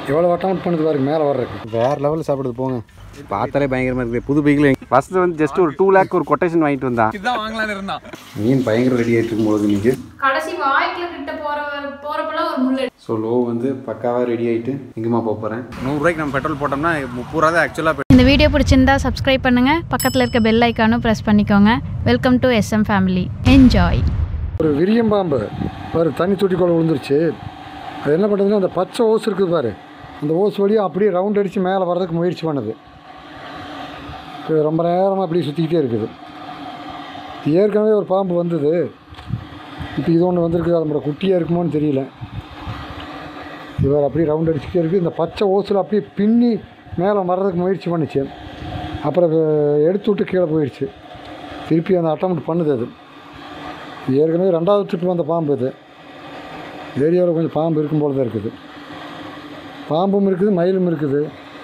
எவ்வளோ அட்டம் பண்ணுது பாருங்க மேலே வர்றதுக்கு வேறு லெவலில் சாப்பிடுது போங்க பார்த்தாலே பயங்கரமாக இருக்குது புது பைக்கில் ஃபஸ்ட்டு வந்து ஜஸ்ட் ஒரு டூ லேக் ஒரு கொட்டேஷன் வாங்கிட்டு வந்தான் இதுதான் வாங்கலாம்னு இருந்தான் மீன் பயங்கர ரெடி ஆகிட்டு இருக்கும்போது நீங்கள் கடைசி வாய்க்குல கிட்ட போற போறப்பெல்லாம் ஒரு முள்ளு ஸோ லோ வந்து பக்காவாக ரெடி ஆகிட்டு எங்கேமா போக போகிறேன் நூறுரூவாய்க்கு நம்ம பெட்ரோல் போட்டோம்னா முப்பது ரூபா தான் ஆக்சுவலாக இந்த வீடியோ பிடிச்சிருந்தா சப்ஸ்கிரைப் பண்ணுங்க பக்கத்துல இருக்க பெல் ஐக்கானும் ப்ரெஸ் பண்ணிக்கோங்க welcome to SM family enjoy ஒரு விரியம் பாம்பு பாரு தண்ணி தொட்டிக்குள்ள விழுந்துருச்சு அது என்ன பண்ணுதுன்னா அந்த பச்சை ஓஸ் இருக்குது பாரு அந்த ஓஸ் வழியாக அப்படியே ரவுண்ட் அடித்து மேலே வர்றதுக்கு முயற்சி பண்ணுது இது ரொம்ப நேரமாக அப்படியே சுற்றிக்கிட்டே இருக்குது இது ஏற்கனவே ஒரு பாம்பு வந்தது இப்போ இது ஒன்று வந்திருக்குது அதோட குட்டியாக இருக்குமோன்னு தெரியல இவர் அப்படியே ரவுண்ட் அடிச்சுக்கிட்டே இருக்குது இந்த பச்சை ஓசில் அப்படியே பின்னி மேலே வர்றதுக்கு முயற்சி பண்ணுச்சு அப்புறம் அது எடுத்து விட்டு கீழே போயிடுச்சு திருப்பி அந்த அட்டம் பண்ணுது அது இது ஏற்கனவே ரெண்டாவது ட்ரிப் வந்த பாம்பு இது ஏரியாவில் கொஞ்சம் பாம்பு இருக்கும் போல தான் இருக்குது பாம்பும் இருக்குது மயிலும் இருக்குது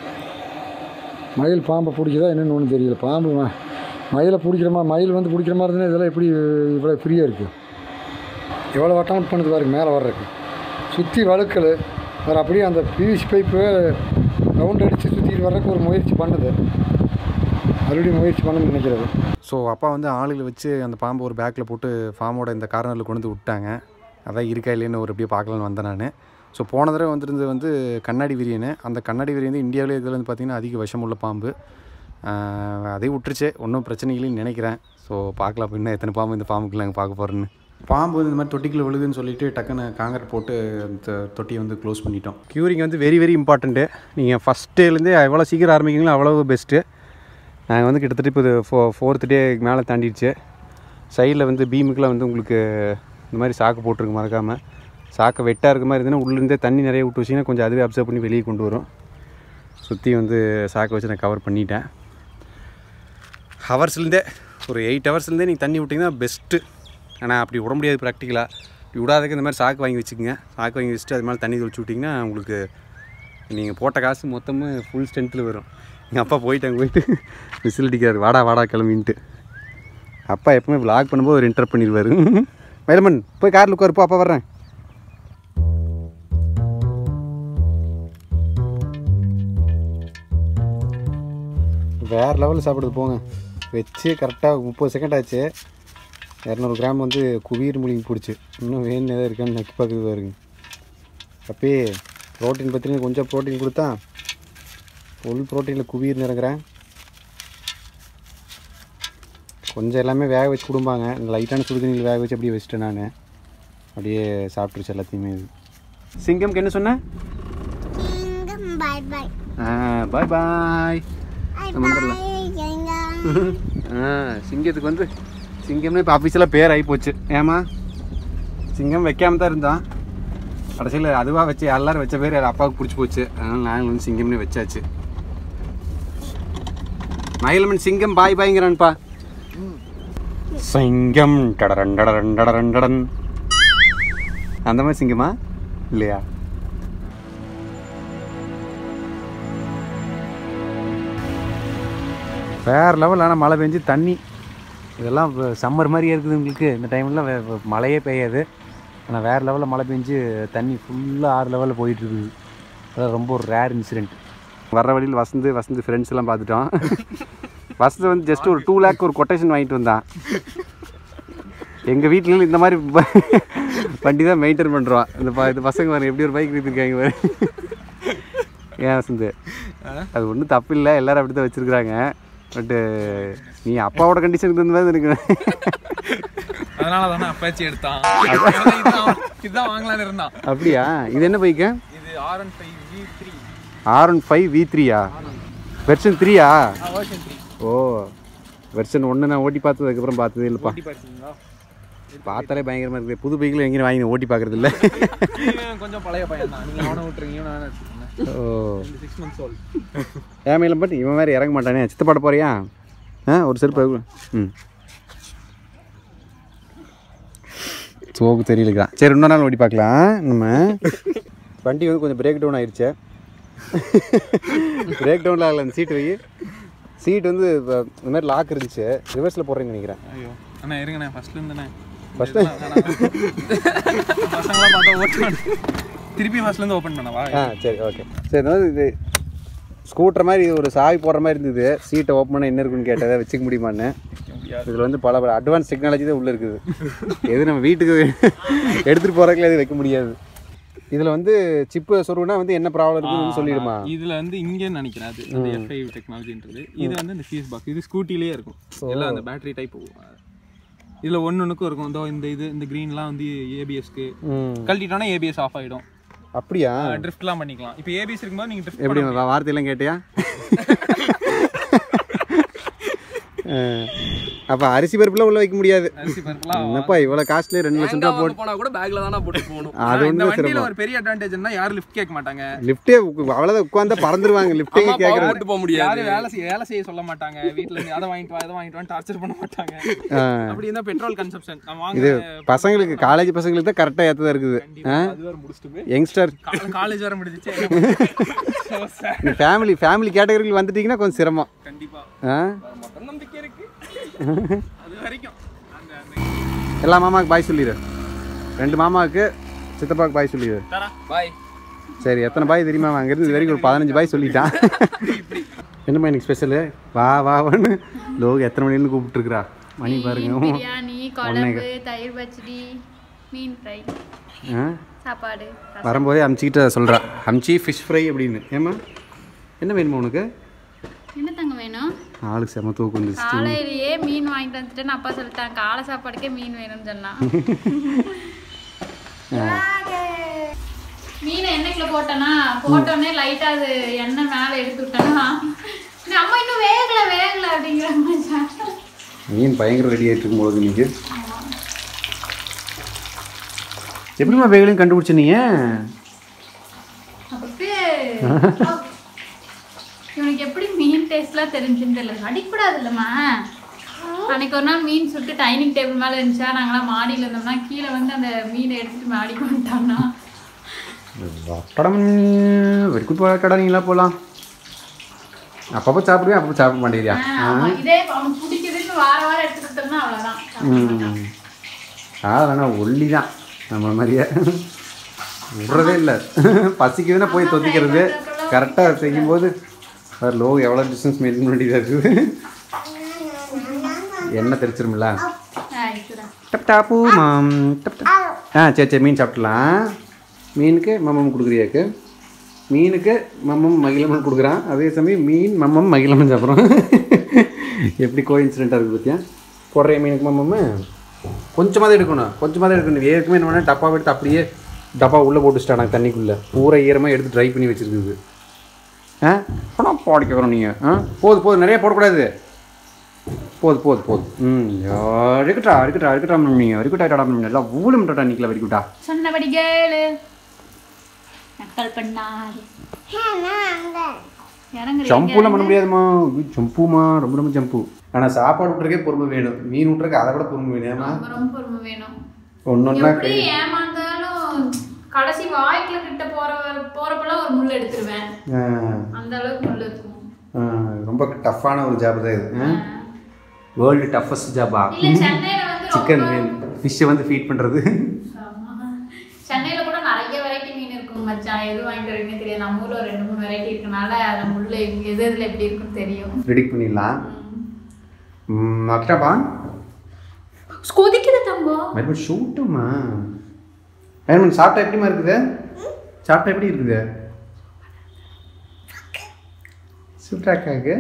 மயில் பாம்பை பிடிக்குதா என்னென்னு ஒன்றும் தெரியல பாம்பு ம- மயிலை பிடிக்கிற மாதிரி மயில் வந்து பிடிக்கிற மாதிரி இருந்தால் இதெல்லாம் எப்படி இவ்வளோ ஃப்ரீயாக இருக்குது எவ்வளோ அட்டம் பண்ணுது பாருங்க மேலே வர்றதுக்கு சுற்றி வழுக்கல் வேறு அப்படியே அந்த பிவிசி பைப்பு ரவுண்ட் அடித்து சுற்றிட்டு வர்றதுக்கு ஒரு முயற்சி பண்ணுது மறுபடியும் முயற்சி பண்ணணும்னு நினைக்கிறது ஸோ அப்பா வந்து ஆளுகளை வச்சு அந்த பாம்பை ஒரு பேக்கில் போட்டு ஃபார்மோட இந்த கார்னரில் கொண்டு வந்து விட்டாங்க அதான் இருக்கா இல்லைன்னு ஒரு அப்படியே பார்க்கலான்னு வந்தேன் நான் ஸோ போன தடவை வந்திருந்தது வந்து கண்ணாடி விரியனு அந்த கண்ணாடி விரியன் வந்து இந்தியாவிலே இதில் வந்து பார்த்திங்கன்னா அதிக விஷமுள்ள பாம்பு ஆஹ் அதே விட்டுருச்சு ஒன்றும் பிரச்சனை இல்லைன்னு நினைக்கிறேன் ஸோ பார்க்கலாம் அப்ப இன்னும் எத்தனை பாம்பு இந்த பாம்புக்கு நாங்கள் பார்க்க போகிறேன்னு பாம்பு வந்து இந்த மாதிரி தொட்டிக்குள்ள விழுதுன்னு சொல்லிட்டு டக்குன்னு காங்கிரட் போட்டு அந்த தொட்டியை வந்து க்ளோஸ் பண்ணிட்டோம் க்யூரிங் வந்து வெரி வெரி இம்பார்ட்டண்ட்டு நீங்கள் ஃபஸ்ட் டேலேருந்தே எவ்வளோ சீக்கிரம் ஆரம்பிக்கிறீங்களோ அவ்வளோ பெஸ்ட்டு நாங்கள் வந்து கிட்டத்தட்ட இப்போ இது ஃபோ ஃபோர்த்து டே மேலே தாண்டிடுச்சு சைடில் வந்து பீமுக்கெலாம் வந்து உங்களுக்கு இந்த மாதிரி சாக்கு போட்டிருக்கு மறக்காமல் சாக்கை வெட்டாக இருக்க மாதிரி இருந்ததுன்னா உள்ளேருந்தே தண்ணி நிறைய விட்டு வச்சிங்கன்னா கொஞ்சம் அதுவே அப்சர்வ் பண்ணி வெளியே கொண்டு வரும் சுற்றி வந்து சாக்கை வச்சு நான் கவர் பண்ணிட்டேன் ஹவர்ஸ்லேருந்தே ஒரு எயிட் ஹவர்ஸ்லேருந்தே நீங்கள் தண்ணி விட்டிங்கன்னா பெஸ்ட்டு ஆனால் அப்படி விட முடியாது ப்ராக்டிக்கலாக இப்படி விடாததுக்கு இந்த மாதிரி சாக்கு வாங்கி வச்சுக்கோங்க சாக்கு வாங்கி வச்சுட்டு அது மேலே தண்ணி தெளிச்சு விட்டிங்கன்னா உங்களுக்கு நீங்கள் போட்ட காசு மொத்தமும் ஃபுல் ஸ்ட்ரென்த்தில் வரும் எங்கள் அப்பா போயிட்டாங்க போயிட்டு விசில் அடிக்கிறாரு வாடா வாடா கிளம்பின்ட்டு அப்பா எப்பவுமே vlog பண்ணும்போது ஒரு இன்டர் பண்ணிடுவார் வேலமன் போய் காரில் உட்காருப்போ அப்பா வர்றேன் வேறு லெவலில் சாப்பிடுது போங்க வச்சு கரெக்டாக முப்பது செகண்ட் ஆச்சு இரநூறு கிராம் வந்து குவீர் மூலிகை பிடிச்சி இன்னும் வேணும் எதாவது இருக்கான்னு நக்கி பார்க்குது பாருங்க அப்பயே ப்ரோட்டீன் பற்றி கொஞ்சம் ப்ரோட்டீன் கொடுத்தா ஃபுல் ப்ரோட்டீனில் குவீர் நிறங்குறேன் கொஞ்சம் எல்லாமே வேக வச்சு கொடுப்பாங்க லைட்டான சுடுதண்ணியில் வேக வச்சு அப்படியே வச்சுட்டேன் நான் அப்படியே சாப்பிட்ருச்சு எல்லாத்தையுமே இது சிங்கம்க்கு என்ன சொன்னேன் Bye bye. பாய் பாய் நம்ம வந்துடலாம் Bye. ஆ சிங்கத்துக்கு வந்து சிங்கம்னு இப்போ அஃபீஷியலாக பேர் ஆகி போச்சு ஏமா சிங்கம் வைக்காம தான் இருந்தான் கடைசியில் அதுவாக வச்சு எல்லாரும் வச்ச பேர் அப்பாவுக்கு பிடிச்சி போச்சு அதனால் நாங்கள் வந்து சிங்கம்னு வச்சாச்சு மயிலமன் சிங்கம் பாய் பாய்ங்கிறான்ப்பா சிங்கம் டடரன் டடரன் டடரன் டடன் அந்த மாதிரி சிங்கமா இல்லையா வேறு லெவல் ஆனால் மழை பெஞ்சு தண்ணி இதெல்லாம் சம்மர் மாதிரியே இருக்குது உங்களுக்கு இந்த டைம்லாம் வே- வே- மழையே பெய்யாது ஆனால் வேறு லெவலில் மழை பெஞ்சு தண்ணி ஃபுல்லாக ஆறு லெவலில் போயிட்டு இருக்குது அதான் ரொம்ப ஒரு ரேர் இன்சிடெண்ட் வர வழியில் வசந்து வசந்து ஃப்ரெண்ட்ஸ் எல்லாம் பார்த்துட்டோம் வசந்து வந்து ஜஸ்ட் ஒரு டூ லேக் ஒரு கொட்டேஷன் வாங்கிட்டு வந்தான் எங்கள் வீட்லயும் இந்த மாதிரி ப- வண்டி தான் மெயின்டைன் பண்ணுறோம் இந்த ப இந்த பசங்க பாருங்க எப்படி ஒரு பைக் எடுத்துருக்காங்க பாரு ஏன் வசந்து அது ஒன்றும் தப்பு இல்லை எல்லாரும் அப்படி தான் வச்சுருக்குறாங்க பட்டு நீ அப்பாவோட கண்டிஷனுக்கு தகுந்த மாதிரி இருக்கு அதனால தானே அப்பாச்சி எடுத்தான் இதுதான் இதுதான் வாங்கலாம்னு இருந்தான் அப்படியா இது என்ன பைக்கு இது R one five V three R one five V த்ரீயா வெர்ஷன் த்ரீயா வருஷன் த்ரீ ஓ வெர்ஷன் ஒன்று நான் ஓட்டி பார்த்தது அதுக்கப்புறம் பார்த்ததே இல்லைப்பா ஓட்டி பார்த்தீங்களா பார்த்தாலே பயங்கரமாக இருக்குது புது பைக்கில் எங்கேயும் வாங்கி ஓட்டி பார்க்குறது இல்லை இவன் கொஞ்சம் பழைய பையன் தான் நீங்கள் அவனை விட்டுருங்க இவனை நான் வச்சுக்கோங்க ஓ சிக்ஸ் மந்த்ஸ் ஓல்டு ஏமையில பட் இவன் மாதிரி இறங்க மாட்டானே சித்தப்பாட போறியா ஆ ஒரு செருப்பு ம் சோக்கு தெரியலக்கிறான் சரி இன்னொரு நாள் ஓடி பார்க்கலாம் நம்ம வண்டி வந்து கொஞ்சம் பிரேக் டவுன் ஆயிடுச்சு பிரேக் டவுனில் ஆகல அந்த சீட்டு வை சீட் வந்து இப்ப இந்த மாதிரி லாக் இருந்துச்சு ரிவர்ஸில் போடுறேன்னு நினைக்கிறேன் ஐயோ அண்ணா இருங்கண்ணே ஃபர்ஸ்ட்ல இருந்துண்ணே First- பசங்களாம் பார்த்தா ஓட்டுவாங்க திருப்பி ஃபர்ஸ்ட்ல இருந்து ஓபன் பண்ணவா ஆ சரி ஓகே சரி அதாவது இது ஸ்கூட்டர் மாதிரி ஒரு சாவி போடுற மாதிரி இருந்தது சீட்டை ஓப்பன் பண்ண என்ன இருக்குன்னு கேட்டதை வச்சுக்க முடியுமான்னு இதில் வந்து பல பல அட்வான்ஸ் டெக்னாலஜி தான் உள்ளே இருக்குது எது நம்ம வீட்டுக்கு எடுத்துகிட்டு போகிறதுக்குள்ள எதுவும் வைக்க முடியாது இதில் வந்து சிப்பு சொருகுனா வந்து என்ன ப்ராப்ளம் இருக்குன்னு சொல்லிடுமா இதுல வந்து இங்க நினைக்கிறேன் அது அந்த எஃப்ஐ டெக்னாலஜின்றது இது வந்து இந்த ஃபீஸ் பாக்ஸ் இது ஸ்கூட்டிலேயே இருக்கும் எல்லாம் அந்த பேட்டரி டைப் இதுல ஒன்னொன்னுக்கும் இருக்கும் இதோ இந்த இது இந்த கிரீன்லாம் வந்து ஏபிஎஸ்க்கு ம் கழட்டிட்டோன்னா ஏபிஎஸ் ஆஃப் ஆயிடும் அப்படியா ட்ரிஃப்ட்லாம் பண்ணிக்கலாம் இப்போ ஏபிஎஸ் இருக்கும்போது நீங்க ட்ரிஃப்ட் எப்படி வா- வார்த்தையெல்லாம் கேட்டியா அப்போ அரிசி பருப்புலாம் உள்ள வைக்க முடியாது அரிசி பருப்புலாம் என்னப்பா இவ்வளோ காஸ்ட்லி ரெண்டு லட்சம் ரூபா போட்டு போனா கூட பேக்ல தானே போட்டு போகணும் அது ஆனா, இந்த ஒன்று வண்டியில சிரமம் ஒரு பெரிய அட்வான்டேஜ்னா யாரும் லிஃப்ட் கேட்க மாட்டாங்க லிஃப்ட்டே அவ்வளோதான் உட்காந்தா பறந்துருவாங்க லிஃப்ட்டே கேட்குறது போட்டு போக முடியாது யாரும் வேலை செய்ய வேலை செய்ய சொல்ல மாட்டாங்க வீட்ல இருந்து அதை வாங்கிட்டு வா அதை வாங்கிட்டு வா டார்ச்சர் பண்ண மாட்டாங்க அப்படி இருந்தா பெட்ரோல் கன்சப்ஷன் நம்ம இது வாங்க பசங்களுக்கு காலேஜ் பசங்களுக்கு தான் கரெக்டாக ஏற்றதா இருக்குது ஆ அது வேற முடிச்சுட்டு போய் யங்ஸ்டர் காலேஜ் வர முடிஞ்சிச்சு So sad. நீ ஃபேமிலி ஃபேமிலி கேட்டகரியில் வந்துட்டீங்கன்னா கொஞ்சம் சிரமம் கண்டிப்பா ஆ மொத்த நம்பிக்கை இருக்கு அது வரைக்கும் அந்த அந்த எல்லா மாமாவுக்கு பாய் சொல்லிடு ரெண்டு மாமாவுக்கு சித்தப்பாவுக்கு பாய் சொல்லிடு பாய் சரி எத்தனை பாய் தெரியுமா அங்கேருந்து இது வரைக்கும் ஒரு பதினஞ்சு பாய் சொல்லிட்டான் என்னம்மா இன்னைக்கு ஸ்பெஷலு வா வான்னு லோக எத்தனை மணிலேருந்து கூப்பிட்டுருக்குறா மணி பாருங்க மீன் பிரியாணி குழம்பு தயிர் பச்சடி மீன் ஃப்ரை ஆ சாப்பாடு வரும்போதே அமுச்சிக்கிட்ட சொல்கிறா அமுச்சி ஃபிஷ் ஃப்ரை அப்படின்னு ஏம்மா என்ன வேணுமா உனக்கு என்ன தங்க வேணும் ஆளுக்கு செம தூக்கு வந்துச்சு காலையிலேயே மீன் வாங்கிட்டு வந்துட்டேன்னு அப்பா சொல்லிட்டாங்க காலை சாப்பாடுக்கே மீன் வேணும்னு சொன்னான் மீனை எண்ணெய்க்குள்ள போட்டேனா போட்டோடனே லைட்டா அது எண்ணெய் மேலே எடுத்து விட்டேனா இந்த அம்மா இன்னும் வேகல வேகல அப்படிங்கிற மாதிரி சொன்னா. மீன் பயங்கர ரெடி ஆகிட்டு இருக்கும் போது நீங்கள் எப்படிம்மா வேகலையும் கண்டுபிடிச்ச நீ அப்படியே இவனுக்கு எப்படி மீன் டேஸ்ட்லாம் தெரிஞ்சுன்னு தெரியல அடிக்கூடாது இல்லைம்மா அன்னைக்கு ஒரு நாள் மீன் சுட்டு டைனிங் டேபிள் மேலே இருந்துச்சா நாங்களாம் மாடியில் இருந்தோம்னா கீழே வந்து அந்த மீனை எடுத்துட்டு மாடிக்கு வந்துட்டாங்கன்னா படம் வெடிக்குட் கடை நீங்களா போகலாம் அப்பப்போ சாப்பிடுவேன் அப்பப்போ சாப்பிட மாட்டேங்கிறியா ஆமா, இதே அவனுக்கு பிடிக்குதுன்னு வார வாரம் எடுத்து கொடுத்தோம்னா அவ்வளோதான் ம் அதெல்லாம் ஒல்லி தான் நம்மள மாதிரியே விடுறதே இல்லை பசிக்குதுன்னா போய் தொத்திக்கிறது கரெக்டாக செய்யும்போது சார் லோ எவ்வளோ டிஸ்டன்ஸ் மெயின்டைன் வேண்டியதாக இருக்குது எண்ணெய் தெரிச்சிருமில்ல டப் டாப்பு மாம் டப் டப் ஆ சரி சரி மீன் சாப்பிட்லாம் மீனுக்கு மம்மம் கொடுக்குறியாக்கு மீனுக்கு மம்மம் மகிழமன் கொடுக்குறான் அதே சமயம் மீன் மம்மம் மகிழமன் சாப்பிட்றோம் எப்படி கோ இன்சிடெண்ட்டாக இருக்குது பார்த்தியா போடுறிய மீனுக்கு மம்மம் கொஞ்சமாக தான் எடுக்கணும் கொஞ்சமாக தான் எடுக்கணும் ஏற்கனவே என்ன பண்ணேன் டப்பா எடுத்து அப்படியே டப்பா உள்ளே போட்டு வச்சிட்டாங்க தண்ணிக்குள்ளே பூரா ஈரமாக எடுத்து ட்ரை பண்ணி வச்சுருக்குது ஆ பணம் போட கேட்குறோம் நீங்கள் ஆ போது போது நிறைய போடக்கூடாது போது போது போது ம் இருக்கட்டா இருக்கட்டா இருக்கட்டா நீங்கள் இருக்கட்டா எல்லாம் ஊழம்ட்டா நிக்கல வரைக்கும்டா சொன்னபடி கேளு நக்கல் பண்ணாது இறங்குறீங்க ஜம்புலாம் பண்ண முடியாதுமா ஜம்புமா ரொம்ப ரொம்ப ஜம்பு ஆனால் சாப்பாடு விட்றக்கே பொறுமை வேணும் மீன் விட்றக்கு அதை விட பொறுமை வேணும் ஏமா ரொம்ப ரொம்ப பொறுமை வேணும் ஒன்று ஒன்றா எப்படி ஏமாந்தாலும் கடைசி வாய்க்குல கிட்ட போற போறப்பெல்லாம் ஒரு முள் எடுத்துருவேன் அந்த அளவுக்கு முள் இருக்கும் ரொம்ப டஃப்பான ஒரு ஜாப் தான் இது வேர்ல்டு டஃபஸ்ட் ஜாபா இல்ல சென்னையில வந்து சிக்கன் ரொம்ப ஃபிஷ்ஷை வந்து ஃபீட் பண்ணுறது ஆமா. சென்னையில கூட நிறைய வெரைட்டி மீன் இருக்கும் மச்சான் எது வாங்கிட்டு வரீங்கன்னு தெரியாது நம்ம ஊர்ல ஒரு ரெண்டு மூணு வெரைட்டி இருக்கனால அந்த முள்ள எது எதுல எப்படி இருக்குன்னு தெரியும் ரெடி பண்ணிடலாம் அக்டாப்பா கொதிக்குது தங்கம் மறுபடியும் ஷூட்டுமா வேணும் சாப்பிட்டா எப்படிமா இருக்குது சாப்பிட்டா எப்படி இருக்குது சூப்பராக்காக்கு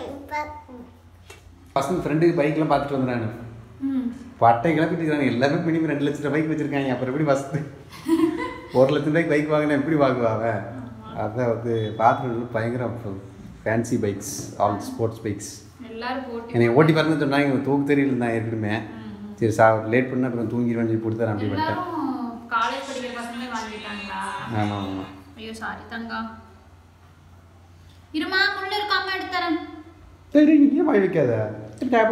பசங்க ஃப்ரெண்டுக்கு பைக்லாம் பார்த்துட்டு வந்தேன் நான் ம். பட்டை கிளப்பிட்டு இருக்காங்க எல்லாமே மினிமம் ரெண்டு லட்ச ரூபாய் பைக் வச்சிருக்காங்க அப்புறம் எப்படி வசதி ஒரு லட்ச ரூபாய்க்கு பைக் வாங்கினா எப்படி வாங்குவாங்க அதான் வந்து பார்த்துட்டு பயங்கர fancy bikes all sports bikes எல்லாரும் போட்டு என்னை ஓட்டி பாருன்னு சொன்னாங்க இவன் தூக்கு தெரியல நான் ஏற்கனவே சரி சா லேட் பண்ணால் அப்புறம் தூங்கிடுவேன் சொல்லி கொடுத்தேன் அப்படி பண்ணிட்டேன் எல்லாரும் காலேஜ் படிக்கிற பசங்களே வாங்கிட்டாங்களா ஆமாம் ஆமாம் ஐயோ சாரி தங்கம் இருமா முள்ள இருக்காம எடுத்துறேன் சரி நீ வாய் வைக்காத டேபு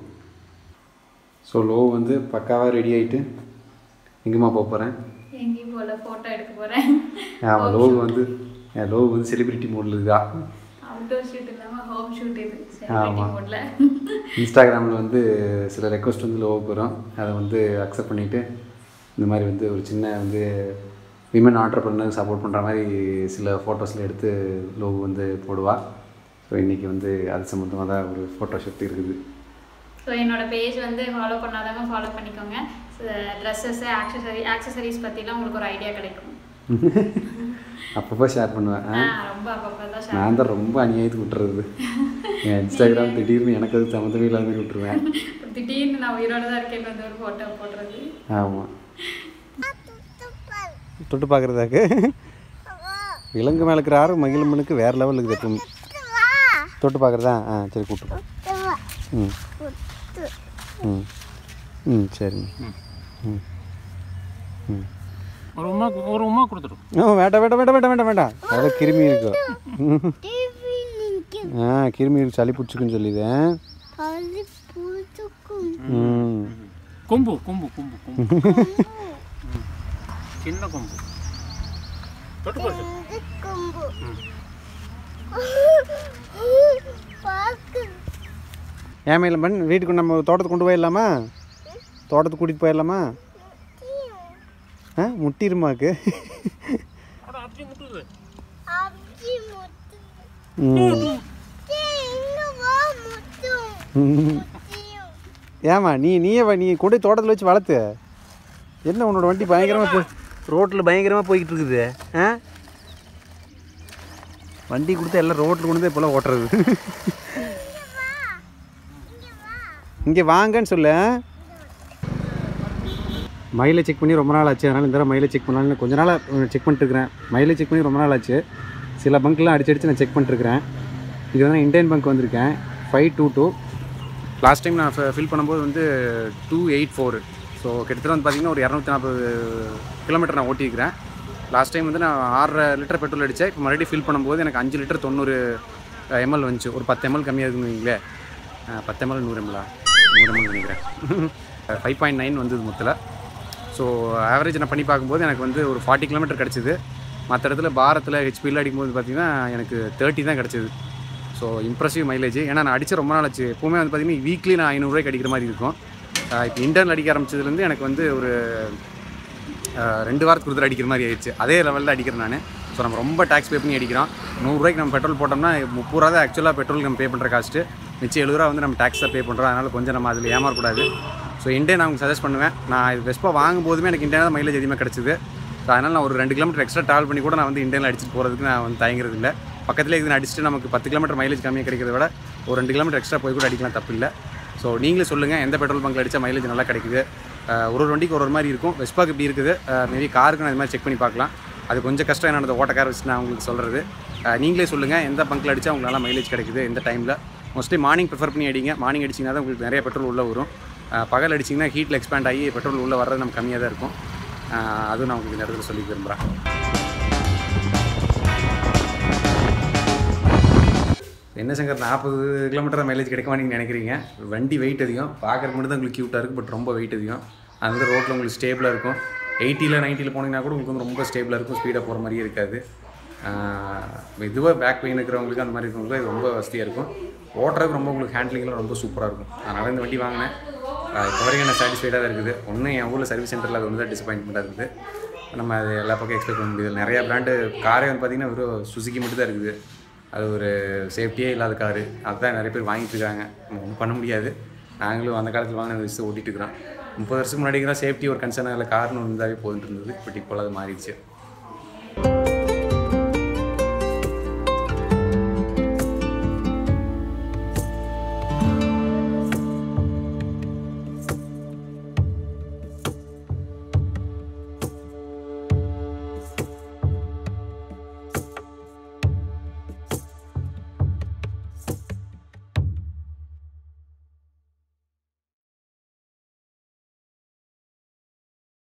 ஸோ லோ வந்து பக்காவாக ரெடி ஆகிட்டு எங்கேம்மா போக போகிறேன் எங்கேயும் போல போட்டோ எடுக்க போறேன் ஆமாம் லோ வந்து என் லோ வந்து செலிபிரிட்டி மோடில் இருக்கா அவுட்டோர் ஷூட் இல்லாம ஹோம் ஷூட் இது ஆமா. செலிபிரிட்டி மோட்ல இன்ஸ்டாகிராமில் வந்து சில ரெக்வஸ்ட் வந்து லோ போகிறோம் அதை வந்து அக்செப்ட் பண்ணிவிட்டு இந்த மாதிரி வந்து ஒரு சின்ன வந்து விமன் ஆண்டர்பிரினருக்கு சப்போர்ட் பண்ணுற மாதிரி சில ஃபோட்டோஸில் எடுத்து லோகோ வந்து போடுவா ஸோ இன்றைக்கி வந்து அது சம்மந்தமாக தான் ஒரு ஃபோட்டோ ஷூட் இருக்குது ஸோ என்னோட பேஜ் வந்து ஃபாலோ பண்ணாதவங்க ஃபாலோ பண்ணிக்கோங்க ட்ரெஸ்ஸஸ்ஸு ஆக்சசரி ஆக்சசரிஸ் பற்றிலாம் உங்களுக்கு ஒரு ஐடியா கிடைக்கும் அப்பப்போ ஷேர் பண்ணுவேன் ஆ ஆ? ரொம்ப அப்பப்போ தான் share நான் தான் ரொம்ப அநியாயத்துக்கு விட்டுறது என் இன்ஸ்டாகிராம் திடீர்னு எனக்கு அது சம்மந்தமே இல்லாத மாதிரி விட்டுருவேன் அப்புறம் திடீர்னு நான் உயிரோட தான் இருக்கேன்னு வந்து ஒரு ஃபோட்டோ போடுறது ஆமாம் தொட்டு பார்க்குறதாக்கு விலங்கு மேலே இருக்கிற ஆறு மகிழம்மனுக்கு வேறு லெவல் இருக்குது எப்பவும் தொட்டு பார்க்குறதா ஆ சரி கூப்பிட்டு போ. ம் ம் ம் சரிங்க ம் ம் ஒரு உமா ஒரு உமா கொடுத்துடும் ஆ வேண்டாம் வேண்டாம் வேண்டாம் வேண்டாம் வேண்டாம் வேண்டாம் அதில் கிருமி இருக்கும் ஆ கிருமி இருக்கு சளி பிடிச்சிக்குன்னு சொல்லிதேன் ம் கொம்பு கொம்பு கொம்பு கொம்பு சின்ன கொம்பு தொட்டு பாரு ஏன் மேலே பண்ண வீட்டுக்கு நம்ம தோட்டத்துக்கு கொண்டு போயிடலாமா தோட்டத்துக்கு கூட்டிகிட்டு போயிடலாமா ஆ முட்டிருமாக்கு அட அப்படியே முட்டுது ம் ம். ஏம்மா நீ நீயே வ- நீ கொண்டு போய் தோட்டத்தில் வச்சு வளர்த்து என்ன உன்னோட வண்டி பயங்கரமாக போய் ரோட்டில் பயங்கரமாக போய்கிட்டு இருக்குது ஆ வண்டி கொடுத்து எல்லாம் ரோட்டில் கொண்டு போய் இப்போலாம் ஓட்டுறது இங்கே வாங்கன்னு சொல்லு மயிலை செக் பண்ணி ரொம்ப நாள் ஆச்சு அதனால் இந்த தடவை மயிலை செக் பண்ணலான்னு கொஞ்ச நாளாக செக் பண்ணிட்டுருக்கிறேன் மயிலை செக் பண்ணி ரொம்ப நாள் ஆச்சு சில பங்க்லாம் அடிச்சு அடிச்சு நான் செக் பண்ணிட்டுருக்கிறேன் இது வந்து நான் இந்தியன் பங்க் வந்திருக்கேன் five two two last time நான் ஃபில் பண்ணும்போது வந்து டூ எயிட் ஃபோர் ஸோ கிட்டத்தட்ட வந்து பார்த்திங்கன்னா ஒரு இரநூத்தி நாற்பது கிலோமீட்டர் நான் ஓட்டியிருக்கிறேன் லாஸ்ட் டைம் வந்து நான் ஆறரை லிட்டர் பெட்ரோல் அடித்தேன் இப்போ மறுபடியும் ஃபில் பண்ணும்போது எனக்கு அஞ்சு லிட்டர் தொண்ணூறு எம்எல் வந்துச்சு ஒரு பத்து எம்எல் கம்மியாக இருக்குன்னு வைங்களேன் அஹ், பத்து எம்எல் நூறு எம்எல்லா நூறு எம்எல் நினைக்கிறேன் ஃபைவ் பாயிண்ட் நைன் வந்தது மொத்தத்தில் ஸோ ஆவரேஜ் நான் பண்ணி பார்க்கும்போது எனக்கு வந்து ஒரு ஃபார்ட்டி கிலோமீட்டர் கிடச்சிது மற்ற இடத்துல பாரத்தில் ஹெச்பியில் அடிக்கும்போது பார்த்தீங்கன்னா எனக்கு தேர்ட்டி தான் கிடச்சிது ஸோ இம்ப்ரெசிவ் மைலேஜ் ஏன்னா நான் அடித்து ரொம்ப நாள் ஆச்சு எப்போவுமே வந்து பார்த்தீங்கன்னா வீக்லி நான் ஐநூறுரூவாய்க்கு அடிக்கிற மாதிரி இருக்கும் இப்போ இன்டர்னல் அடிக்க ஆரம்பிச்சதுலேருந்து எனக்கு வந்து ஒரு அஹ், ரெண்டு வாரத்துக்கு ஒரு தடவை அடிக்கிற மாதிரி ஆயிடுச்சு அதே லெவலில் அடிக்கிறேன் நான் ஸோ நம்ம ரொம்ப டேக்ஸ் பே பண்ணி அடிக்கிறோம் நூறுரூவாய்க்கு நம்ம பெட்ரோல் போட்டோம்னா முப்பது ரூபா தான் ஆக்சுவலாக பெட்ரோல் நம்ம பே பண்ணுற காஸ்ட்டு மிச்சம் எழுபது ரூபா வந்து நம்ம டேக்ஸாக பே பண்ணுறோம் அதனால் கொஞ்சம் நம்ம அதில் ஏமாறக்கூடாது ஸோ இண்டே நான் உங்களுக்கு சஜஸ்ட் பண்ணுவேன் நான் இது வெஸ்பா வாங்கும் போதுமே எனக்கு இண்டே தான் மைலேஜ் அதிகமாக கிடச்சிது ஸோ அதனால் நான் ஒரு ரெண்டு கிலோமீட்டர் எக்ஸ்ட்ரா ட்ராவல் பண்ணி கூட நான் வந்து இண்டேனில் அடிச்சுட்டு போகிறதுக்கு நான் வந்து தயங்குறது இல்லை பக்கத்துலேயே இது அடிச்சுட்டு நமக்கு பத்து கிலோமீட்டர் மைலேஜ் கம்மியாக கிடைக்கிறத விட ஒரு ரெண்டு கிலோமீட்டர் எக்ஸ்ட்ரா போய் கூட அடிக்கலாம் தப்பு இல்லை ஸோ நீங்களே சொல்லுங்கள் எந்த பெட்ரோல் பங்க்கில் அடித்தா மைலேஜ் நல்லா கிடைக்குது அஹ் ஒரு ஒரு வண்டிக்கு ஒரு ஒரு மாதிரி இருக்கும் வெஸ்பாக்கு இப்படி இருக்குது மேபி காருக்கு நான் இது மாதிரி செக் பண்ணி பார்க்கலாம் அது கொஞ்சம் கஷ்டம் என்னோட ஓட்டக்கார வச்சு நான் உங்களுக்கு சொல்கிறது நீங்களே சொல்லுங்கள் எந்த பங்க்கில் அடித்தா உங்களுக்கு நல்லா மைலேஜ் கிடைக்குது எந்த டைமில் மோஸ்ட்லி மார்னிங் ப்ரிஃபர் பண்ணி அடிங்க மார்னிங் அடிச்சிங்கன்னா தான் உங்களுக்கு நிறைய பெட்ரோல் உள்ளே வரும் அஹ் பகல் அடிச்சிங்கன்னா ஹீட்டில் எக்ஸ்பேண்ட் ஆகி பெட்ரோல் உள்ளே வர்றது நமக்கு கம்மியாக தான் இருக்கும் அஹ் அதுவும் நான் உங்களுக்கு இந்த இடத்துல சொல்லி விரும்புகிறேன் என்ன சங்கர் நாற்பது கிலோமீட்டர் மைலேஜ் கிடைக்குமா நீங்கள் நினைக்கிறீங்க வண்டி வெயிட் அதிகம் பார்க்குறதுக்கு மட்டும் தான் உங்களுக்கு க்யூட்டாக இருக்குது பட் ரொம்ப வெயிட் அதிகம் அது வந்து ரோட்டில் உங்களுக்கு ஸ்டேபிளாக இருக்கும் எயிட்டியில் நைன்ட்டியில் போனீங்கன்னா கூட உங்களுக்கு வந்து ரொம்ப ஸ்டேபிளாக இருக்கும் ஸ்பீடாக போகிற மாதிரியே இருக்காது இதுவாக பேக் பெயின் இருக்கிறவங்களுக்கு அந்த மாதிரி இருக்கிறவங்களுக்கு இது ரொம்ப வசதியாக இருக்கும் ஓட்டுறதுக்கு ரொம்ப உங்களுக்கு ஹேண்ட்லிங்லாம் ரொம்ப சூப்பராக இருக்கும் அதனால் இந்த வண்டி வாங்கினேன் ஆஹ் இப்போ வரைக்கும் எனக்கு சாட்டிஸ்ஃபைடாக தான் இருக்குது ஒன்று என் ஊரில் சர்வீஸ் சென்டரில் அது ஒன்று தான் டிசப்பாயின்மெண்ட்டாக இருக்குது நம்ம அது எல்லா பக்கம் எக்ஸ்பெக்ட் பண்ண முடியாது நிறையா பிராண்டு காரே வந்து பார்த்திங்கன்னா வெறும் சுசுக்கி மட்டும் தான் இருக்குது அது ஒரு சேஃப்டியே இல்லாத காரு அதுதான் நிறைய பேர் வாங்கிட்டு இருக்காங்க நம்ம ஒன்றும் பண்ண முடியாது நாங்களும் அந்த காலத்தில் வாங்கின வச்சு ஓட்டிட்டு இருக்கிறோம் முப்பது வருஷத்துக்கு முன்னாடி சேஃப்டி ஒரு கன்சர்னாக இல்லை கார்னு இருந்தாவே போதுட்டு இருந்தது பட் இப்போ அது மாறிடுச்சு